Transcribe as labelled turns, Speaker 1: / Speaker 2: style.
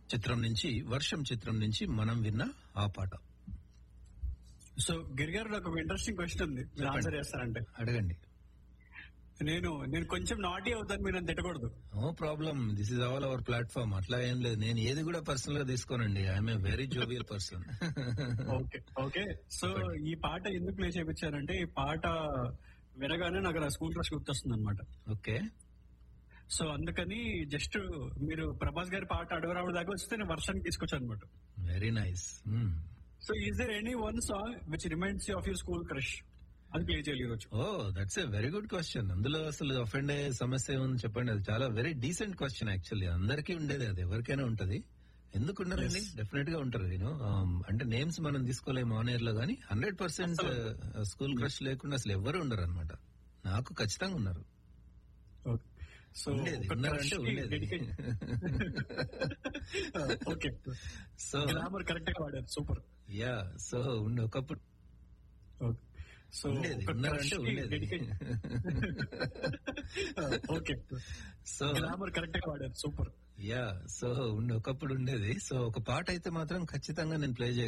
Speaker 1: చిత్రం నుంచి వర్షం చిత్రం నుంచి మనం విన్న ఆ పాట
Speaker 2: సో గిరిగారు నాకు ఒక ఇంట్రెస్టింగ్ క్వశ్చన్ ఉంది మీరు
Speaker 1: చెప్పండి.
Speaker 2: ఆన్సర్ చేస్తారంటే
Speaker 1: అడగండి
Speaker 2: నేను నేను కొంచెం నాటీ అవుతాను మీరు నన్ను తిట్టకూడదు
Speaker 1: no problem this is all our platform అట్లా ఏం లేదు నేను ఏది కూడా పర్సనల్ గా తీసుకోనండి I'm a very jovial person
Speaker 2: okay okay so ఈ పాట ఎందుకు ప్లే చేయించారంటే ఈ పాట వినగానే నాకు నా స్కూల్ క్రష్ గుర్తొస్తుంది అనమాట
Speaker 1: ఓకే
Speaker 2: సో అందుకని జస్ట్ మీరు ప్రభాస్ గారి పాట అడవరావుడు దాకా వస్తే నేను వర్షానికి తీసుకొచ్చాను అనమాట
Speaker 1: very nice
Speaker 2: so is there any one song which reminds of your school crush అది ప్లే చేయాలి ఈరోజు
Speaker 1: oh that's a very good question అందులో అసలు అఫెండ్ అయ్యే సమస్య ఏముంది చెప్పండి అది చాలా వెరీ డీసెంట్ క్వశ్చన్ యాక్చువల్లీ అందరికీ ఉండేది అది ఎవరికైనా ఉంటది ఎందుకు ఉండరండి డెఫినెట్ గా ఉంటారు యూనో అంటే నేమ్స్ మనం తీసుకోలేము ఆన్ ఎయిర్ లో కానీ హండ్రెడ్ పర్సెంట్ స్కూల్ క్రష్ లేకుండా అసలు ఎవరు ఉండరు అనమాట నాకు ఖచ్చితంగా ఉన్నారు
Speaker 2: సో
Speaker 1: ఉండేది ఉన్నారంటే ఉండేది
Speaker 2: ఓకే
Speaker 1: సో
Speaker 2: గ్రామర్ కరెక్ట్ గా వాడారు సూపర్
Speaker 1: యా సో ఉండే ఒకప్పుడు
Speaker 2: సో
Speaker 1: ఉండేది ఉన్నారంటే ఉండేది
Speaker 2: ఓకే
Speaker 1: సో
Speaker 2: గ్రామర్ కరెక్ట్ గా వాడారు సూపర్
Speaker 1: యా సో ఉండే ఒకప్పుడు ఉండేది సో ఒక పాట అయితే మాత్రం ఖచ్చితంగా నేను ప్లే